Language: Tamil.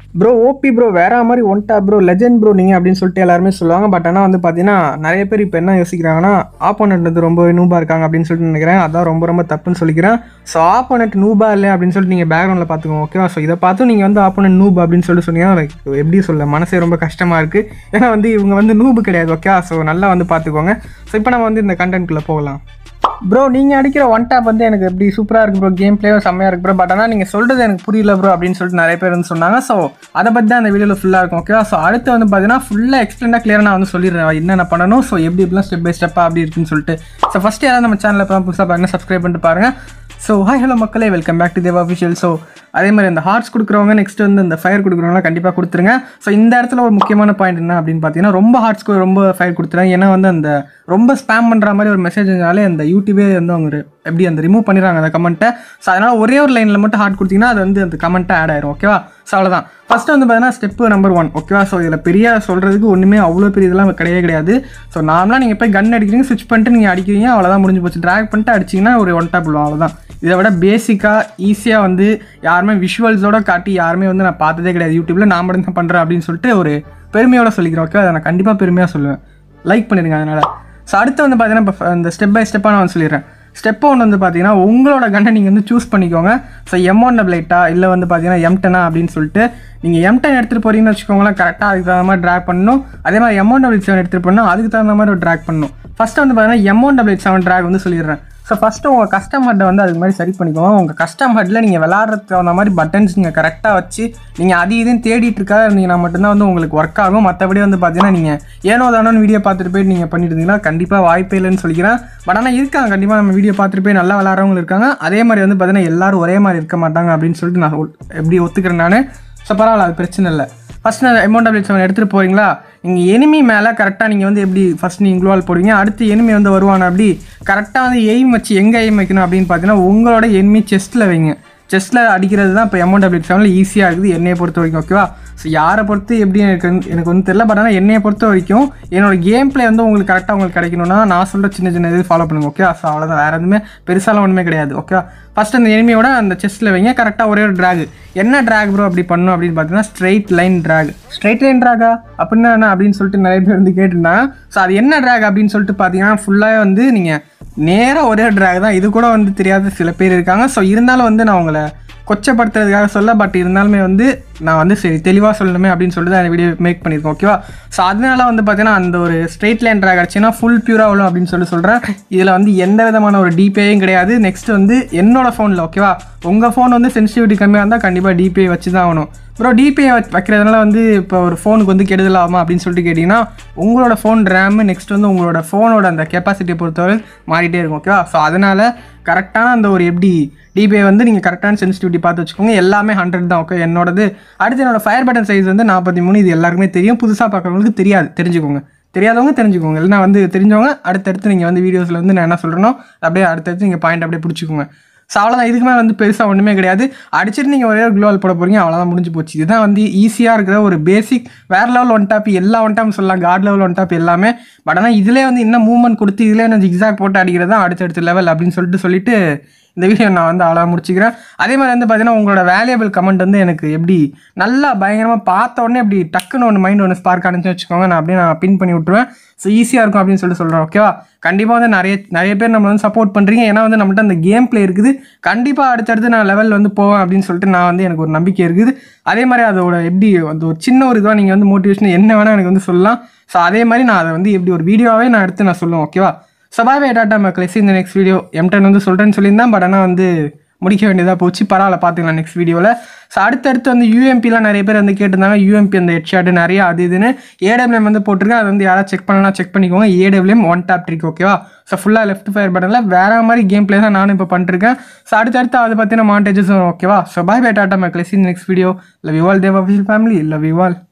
ப்ரோ ஓபி ப்ரோ வேற மாதிரி ஒன்டா ப்ரோ லெஜெண்ட் ப்ரோ நீங்கள் அப்படின்னு சொல்லிட்டு எல்லாருமே சொல்லுவாங்க பட் ஆனால் வந்து பார்த்தீங்கன்னா நிறைய பேர் இப்போ என்ன யோசிக்கிறாங்கன்னா ஆப்போனண்ட் வந்து ரொம்ப நூபா இருக்காங்க அப்படின்னு சொல்லிட்டு நினைக்கிறேன் அதான் ரொம்ப ரொம்ப தப்புன்னு சொல்லிக்கிறேன் ஸோ ஆப்போனண்ட் நூபா இல்லை அப்படின்னு சொல்லிட்டு நீங்கள் பேக்ரவுண்டில் பார்த்துக்கோங்க ஓகேவா ஸோ இதை பார்த்து நீங்கள் வந்து ஆப்போனண்ட் நூப் அப்படின்னு சொல்லிட்டு சொன்னீங்கன்னா like எப்படி சொல்ல மனசே ரொம்ப கஷ்டமாக இருக்குது ஏன்னா வந்து இவங்க வந்து நூபு கிடையாது ஓகேவா ஸோ நல்லா வந்து பார்த்துக்கோங்க ஸோ இப்போ நம்ம வந்து இந்த கண்டென்ட்குள்ளே போகலாம் ப்ரோ நீங்கள் அடிக்கிற ஒன் டேப் வந்து எனக்கு எப்படி சூப்பராக இருக்கு ப்ரோ கேம் பிளேயும் செம்மையாக இருக்கு ப்ரோ பட் ஆனால் நீங்கள் சொல்கிறது எனக்கு புரியல ப்ரோ அப்படின்னு சொல்லிட்டு நிறைய பேர் வந்து சொன்னாங்க ஸோ அதை பற்றி தான் அந்த வீடியோவில் ஃபுல்லாக இருக்கும் ஓகேவா ஸோ அடுத்து வந்து பார்த்தீங்கன்னா ஃபுல்லாக எக்ஸ்பிளைனாக கிளியராக நான் வந்து சொல்லிடுறேன் என்னென்ன பண்ணணும் ஸோ எப்படி எப்படிலாம் ஸ்டெப் பை ஸ்டெப்பாக அப்படி இருக்குன்னு சொல்லிட்டு ஸோ ஃபஸ்ட்டு யாராவது நம்ம சேனலில் இப்போ புதுசாக பாருங்க சப்ஸ்கிரைப் பண்ணிட்டு பாருங்கள் ஸோ ஹாய் ஹலோ மக்களே welcome back to Deva official so அதே மாதிரி அந்த ஹார்ட்ஸ் கொடுக்குறவங்க நெக்ஸ்ட் வந்து இந்த ஃபயர் கொடுக்குறவங்க கண்டிப்பாக கொடுத்துருங்க ஸோ இந்த இடத்துல ஒரு முக்கியமான பாயிண்ட் என்ன அப்படின்னு பார்த்தீங்கன்னா ரொம்ப ஹார்ட்ஸ்க்கு ரொம்ப ஃபயர் கொடுத்துருங்க ஏன்னா வந்து அந்த ரொம்ப ஸ்பேம் பண்ணுற மாதிரி ஒரு மெசேஜ் இருந்தாலே அந்த யூடியூபே வந்து அவங்க ஒரு- எப்படி அந்த ரிமூவ் பண்ணிடுறாங்க அந்த கமெண்ட்டை ஸோ அதனால் ஒரே ஒரு லைனில் மட்டும் ஹார்ட் கொடுத்தீங்கன்னா அது வந்து அந்த கமெண்ட்டாக ஆட் ஆயிரும் ஓகேவா ஸோ அவ்வளோதான் ஃபஸ்ட்டு வந்து பார்த்தீங்கன்னா ஸ்டெப்பு நம்பர் ஒன் ஓகேவா ஸோ இதில் பெரிய சொல்கிறதுக்கு ஒன்றுமே அவ்வளோ பெரிய இதெல்லாம் கிடையவே கிடையாது ஸோ நார்மலாக நீங்கள் போய் கன் அடிக்கிறீங்க ஸ்விட்ச் பண்ணிட்டு நீங்கள் அடிக்கிறீங்க அவ்வளோதான் முடிஞ்சு போச்சு ட்ராக் பண்ணிட்டு அடிச்சிங்கன்னா ஒரு ஒன் டாப் விழுவும் அவ்வளோதான் இதை விட பேசிக்காக ஈஸியாக வந்து யாருமே விஷுவல்ஸோட காட்டி யாருமே வந்து நான் பார்த்ததே கிடையாது யூடியூப்பில் நான் மட்டும் தான் பண்ணுறேன் அப்படின்னு சொல்லிட்டு ஒரு பெருமையோட சொல்லிக்கிறேன் ஓகே அதை நான் கண்டிப்பாக பெருமையாக சொல்லுவேன் லைக் பண்ணிடுங்க அதனால் ஸோ அடுத்து வந்து பார்த்தீங்கன்னா இப்போ இந்த ஸ்டெப் பை ஸ்டெப்பாக நான் வந்து சொல்லிடுறேன் ஸ்டெப் ஒன்று வந்து பார்த்தீங்கன்னா உங்களோட கண்ணை நீங்கள் வந்து சூஸ் பண்ணிக்கோங்க ஸோ எம் ஒன் டபிளைட்டா இல்லை வந்து பார்த்தீங்கன்னா எம் டெனா அப்படின்னு சொல்லிட்டு நீங்கள் எம் டென் எடுத்துகிட்டு போகிறீங்கன்னு வச்சுக்கோங்களேன் கரெக்டாக அதுக்கு தகுந்த மாதிரி ட்ராக் பண்ணணும் அதே மாதிரி எம் ஒன் டபிள் செவன் எடுத்துகிட்டு போகணும் அதுக்கு தகுந்த மாதிரி ஒரு ட்ராக் பண்ணணும் ஃபஸ்ட்டு வந்து பார்த்தீங்கன்னா M one double seven track வந்து சொல்லிடுறேன் ஸோ ஃபஸ்ட்டு உங்கள் கஸ்டமர்ட்டை வந்து அதுக்கு மாதிரி சரி பண்ணிக்கோங்க உங்கள் கஸ்டமர்ட்டில் நீங்கள் விளாட்றதுக்கு தகுந்த மாதிரி பட்டன்ஸ் நீங்கள் கரெக்டாக வச்சு நீங்கள் அது இதுன்னு தேடிட்டு இருக்கா இருந்தீங்கன்னா மட்டும்தான் வந்து உங்களுக்கு ஒர்க் ஆகும் மற்றபடி வந்து பார்த்தீங்கன்னா நீங்கள் ஏனோ தானோன்னு வீடியோ பார்த்துட்டு போய் நீங்கள் பண்ணிட்டு இருந்தீங்கன்னா கண்டிப்பாக வாய்ப்பே இல்லைன்னு சொல்லிக்கிறேன் பட் ஆனால் இருக்காங்க கண்டிப்பாக நம்ம வீடியோ பார்த்துட்டு போய் நல்லா விளாட்றவங்க இருக்காங்க அதே மாதிரி வந்து பார்த்தீங்கன்னா எல்லாரும் ஒரே மாதிரி இருக்க மாட்டாங்க அப்படின்னு சொல்லிட்டு நான் ஒ- எப்படி ஒத்துக்கிறேன் நான் ஸோ பரவாயில்ல அது பிரச்சனை இல்லை ஃபஸ்ட் நான் அமௌண்ட் டபிள் செவன் எடுத்துகிட்டு போகிறீங்களா நீங்கள் எனிமி மேலே கரெக்டாக நீங்கள் வந்து எப்படி ஃபஸ்ட் நீங்கள் குளோவால் போடுவீங்க அடுத்து எனிமி வந்து வருவான அப்படி கரெக்டாக வந்து எய்ம் வச்சு எங்கே எய்ம் வைக்கணும் அப்படின்னு பார்த்தீங்கன்னா உங்களோட எனிமி செஸ்ட்டில் வைங்க செஸ்ட்டில் அடிக்கிறது தான் இப்போ அமௌண்ட் டபிள் செவனில் ஈஸியாக இருக்குது என்னையை பொறுத்த வரைக்கும் ஓகேவா ஸோ யாரை பொறுத்து எப்படி எனக்கு வந்து- எனக்கு வந்து தெரியல பட் ஆனால் என்னையை பொறுத்த வரைக்கும் என்னோட கேம் ப்ளே வந்து உங்களுக்கு கரெக்டாக உங்களுக்கு கிடைக்கணும்னா நான் சொல்கிற சின்ன சின்ன இது ஃபாலோ பண்ணுங்க ஓகே ஸோ அவ்வளோதான் வேறு எதுவுமே பெருசாலாம் ஒன்றுமே கிடையாது ஓகேவா ஃபஸ்ட் அந்த எனிமியோட அந்த செஸ்ட்டில் வைங்க கரெக்டாக ஒரே ஒரு ட்ராக் என்ன ட்ராக் ப்ரோ அப்படி பண்ணும் அப்படின்னு பார்த்தீங்கன்னா straight line track straight line ட்ராகா அப்படின்னா என்ன அப்படின்னு சொல்லிட்டு நிறைய பேர் வந்து கேட்டிருந்தாங்க ஸோ அது என்ன ட்ராக் அப்படின்னு சொல்லிட்டு பார்த்தீங்கன்னா ஃபுல்லாக வந்து நீங்கள் நேராக ஒரே ட்ராக் தான் இது கூட வந்து தெரியாத சில பேர் இருக்காங்க ஸோ இருந்தாலும் வந்து நான் உங்களை கொச்சப்படுத்துறதுக்காக சொல்ல பட் இருந்தாலுமே வந்து நான் வந்து சரி தெளிவாக சொல்லணுமே அப்படின்னு சொல்லிட்டு தான் இந்த வீடியோ மேக் பண்ணியிருக்கோம் ஓகேவா ஸோ அதனால வந்து பார்த்தீங்கன்னா அந்த ஒரு ஸ்ட்ரெயிட் லைன் ட்ராக் அடிச்சுன்னா ஃபுல் பியூராக வரும் அப்படின்னு சொல்லி சொல்கிறேன் இதில் வந்து எந்த விதமான ஒரு டிபிஐயும் கிடையாது நெக்ஸ்ட் வந்து என்னோட ஃபோனில் ஓகேவா உங்கள் ஃபோன் வந்து சென்சிட்டிவிட்டி கம்மியாக இருந்தால் கண்டிப்பாக டிபிஐ வச்சு தான் ஆகணும் ப்ரோ டிபிஐ வைக்கிறதுனால வந்து இப்போ ஒரு ஃபோனுக்கு வந்து கெடுதல் ஆகுமா அப்படின்னு சொல்லிட்டு கேட்டிங்கன்னா உங்களோட ஃபோன் ரேமு நெக்ஸ்ட் வந்து உங்களோட ஃபோனோட அந்த கெப்பாசிட்டியை பொறுத்தவரை மாறிட்டே இருக்கும் ஓகேவா ஸோ அதனால் கரெக்டான அந்த ஒரு எப்படி டிபிஐ வந்து நீங்கள் கரெக்டான சென்சிட்டிவிட்டி பார்த்து வச்சுக்கோங்க எல்லாமே ஹண்ட்ரட் தான் ஓகே என்னோடது அடுத்து என்னோட ஃபயர் பட்டன் சைஸ் வந்து நாற்பத்தி மூணு இது எல்லாருக்குமே தெரியும் புதுசாக பார்க்குறவங்களுக்கு தெரியாது தெரிஞ்சுக்கோங்க தெரியாதவங்க தெரிஞ்சுக்கோங்க இல்லைனா வந்து தெரிஞ்சவங்க அடுத்தடுத்து நீங்கள் வந்து வீடியோஸில் வந்து நான் என்ன சொல்கிறேனோ அப்படியே அடுத்தடுத்து நீங்கள் பாயிண்ட் அப்படியே பிடிச்சிக்கோங்க ஸோ அவ்வளோதான் இதுக்கு மேலே வந்து பெருசாக ஒன்றுமே கிடையாது அடிச்சிட்டு நீங்கள் ஒரே ஒரு க்ளோவல் போட போகிறீங்க அவ்வளோதான் முடிஞ்சு போச்சு இதுதான் வந்து ஈஸியாக இருக்கிற ஒரு பேசிக் வேறு லெவல் ஒன் டாப் எல்லா ஒன் டாப் சொல்லலாம் காட் லெவல் ஒன் டாப் எல்லாமே பட் ஆனால் இதிலே வந்து இன்னும் மூவ்மெண்ட் கொடுத்து இதிலே நான் ஜிக்ஸாக் போட்டு அடிக்கிறது தான் அடுத்தடுத்த லெவல் அப்படின்னு சொல்லிட்டு சொல்லிட்டு இந்த வீடியோ நான் வந்து அழகாக முடிச்சுக்கிறேன் அதே மாதிரி வந்து பார்த்தீங்கன்னா உங்களோட வேல்யூபிள் கமெண்ட் வந்து எனக்கு எப்படி நல்லா பயங்கரமாக பார்த்த உடனே அப்படி டக்குன்னு ஒன்று மைண்ட் ஒன்று ஸ்பார்க் அனுப்பிச்சு வச்சுக்கோங்க நான் அப்படியே நான் பின் பண்ணி விட்ருவேன் ஸோ ஈஸியாக இருக்கும் அப்படின்னு சொல்லிட்டு சொல்கிறேன் ஓகேவா கண்டிப்பாக வந்து நிறைய நிறைய பேர் நம்ம வந்து சப்போர்ட் பண்ணுறீங்க ஏன்னா வந்து நம்மகிட்ட அந்த கேம் ப்ளே இருக்குது கண்டிப்பாக அடுத்தடுத்து நான் லெவல் வந்து போவேன் அப்படின்னு சொல்லிட்டு நான் வந்து எனக்கு ஒரு நம்பிக்கை இருக்குது அதே மாதிரி அதோட எப்படி அந்த ஒரு சின்ன ஒரு இதுவாக நீங்கள் வந்து மோட்டிவேஷன் என்ன வேணால் எனக்கு வந்து சொல்லலாம் ஸோ அதே மாதிரி நான் அதை வந்து எப்படி ஒரு வீடியோவாகவே நான் எடுத்து நான் சொல்லுவேன் ஓகேவா ஸோ பாய் பை டாட்டா மக்களே see you in the next video Emden வந்து சொல்கிறேன்னு சொல்லியிருந்தேன் பட் ஆனால் வந்து முடிக்க வேண்டியதாக போச்சு பரவாயில்ல பார்த்துக்கலாம் நெக்ஸ்ட் வீடியோவில் ஸோ அடுத்தடுத்து வந்து யூஎம்பிலாம் நிறைய பேர் வந்து கேட்டிருந்தாங்க யூஎம்பி அந்த ஹெட்ஷாட் நிறைய அது இதுன்னு ஏடபிள்யூஎம் வந்து போட்டிருக்கேன் அது வந்து யாராவது செக் பண்ணலாம் செக் பண்ணிக்கோங்க ஏடபிள்யூஎம் ஒன் டாப் ட்ரிக் ஓகேவா ஸோ ஃபுல்லாக லெஃப்ட் ஃபயர் பட்டனில் வேற மாதிரி கேம் பிளே தான் நானும் இப்போ பண்ணிருக்கேன் ஸோ அடுத்தடுத்து அதை பற்றின மாண்டேஜஸ் ஓகேவா ஸோ பாய் பை டாட்டா மக்களே see you in the next video love you all Dev family love you all